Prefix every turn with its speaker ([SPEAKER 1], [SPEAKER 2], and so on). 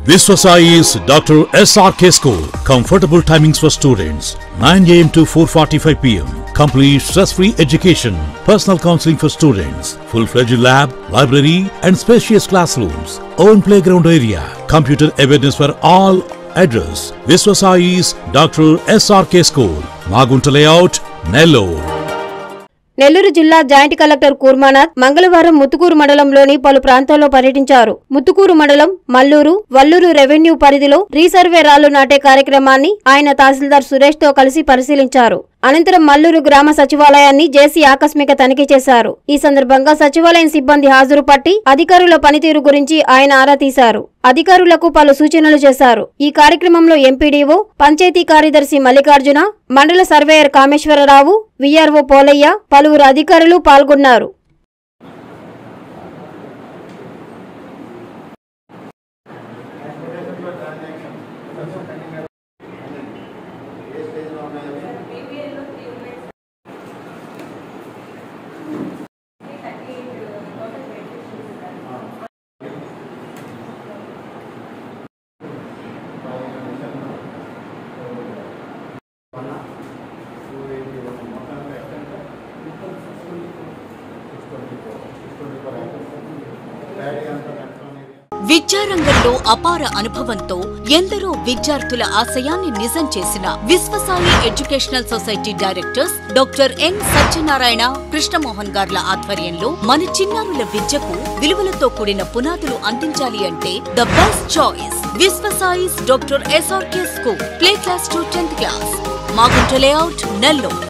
[SPEAKER 1] Viswasai is Dr. SRK School. Comfortable timings for students 9 am to 4:45 pm. Complete stress-free education. Personal counseling for students. Full-fledged lab, library, and spacious classrooms. Own playground area. Computer awareness for all. Address: Viswasai is Dr. SRK School. Magunta Layout, Nellore.
[SPEAKER 2] Nellore జిల్లా joint collector Kurmanath మంగళవారం ముత్తుకూరు మండలంలోని పలు ప్రాంతాల్లో పర్యటించారు Muthukur mandal Mallur Vallur revenue పరిధిలో resurvey రాళ్లు నాటే కార్యక్రమాన్ని ఆయన తహసీల్దార్ సురేష్ తో కలిసి పరిశీలించారు అనంతరం మల్లూరు గ్రామ సచివాలయాన్ని జేసీ ఆకస్మిక తనిఖీ చేశారు ఈ సందర్భంగా సచివాలయం సిబ్బంది హాజరు పట్టి అధికారుల పనితీరు గురించి ఆయన ఆరా తీశారు అధికారులకు పలు సూచనలు చేశారు ఈ కార్యక్రమంలో ఎంపీడీఓ పంచాయతీ కార్యదర్శి మల్లికార్జున మండల సర్వేయర్ కామేశ్వరరావు విఆర్ఓ పోలయ్య పలువురు అధికారులు పాల్గొన్నారు
[SPEAKER 3] విద్యారంగంలో అపార అనుభవంతో ఎందరో విద్యార్థుల ఆశయాన్ని నిజం చేసిన Viswasai educational society directors doctor N Satyanarayana Krishnamohan గార్ల ఆధ్వర్యంలో మన చిన్నారుల విద్యకు విలువలతో కూడిన పునాదులు అందించాలి అంటే ద బెస్ట్ చాయిస్ విశ్వసాయిస్ doctor SRK school play class to tenth class Magunta layout Nellore